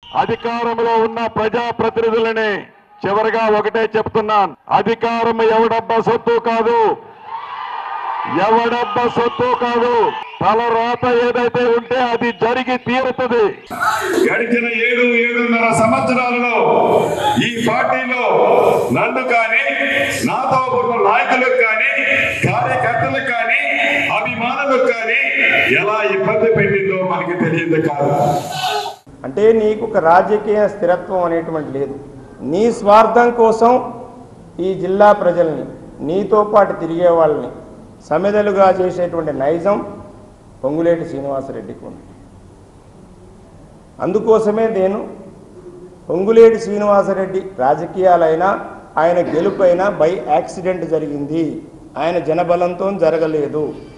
అధికారంలో ఉన్న ప్రజా ప్రతినిధులని చివరిగా ఒకటే చెప్తున్నాను అధికారం ఎవడబ్బ సొత్తు కాదు ఎవడబ్బ సొత్తు కాదు తల రాత ఏదైతే ఉంటే అది జరిగి తీరుతుంది గడిచిన ఏడు ఏడున్నర సంవత్సరాలలో ఈ పార్టీలో నన్ను కానీ నాతో ఉన్న నాయకులకు కానీ కార్యకర్తలకు కానీ అభిమానులకు కానీ ఎలా ఇబ్బంది పెట్టిందో మనకి తెలియదు కాదు అంటే నీకు ఒక రాజకీయ స్థిరత్వం అనేటువంటి లేదు నీ స్వార్థం కోసం ఈ జిల్లా ప్రజల్ని నీతో పాటు తిరిగే వాళ్ళని సమెదలుగా చేసేటువంటి నైజం పొంగులేటి శ్రీనివాసరెడ్డికి ఉంది అందుకోసమే నేను పొంగులేటి శ్రీనివాసరెడ్డి రాజకీయాలైనా ఆయన గెలుపైనా బై యాక్సిడెంట్ జరిగింది ఆయన జనబలంతో జరగలేదు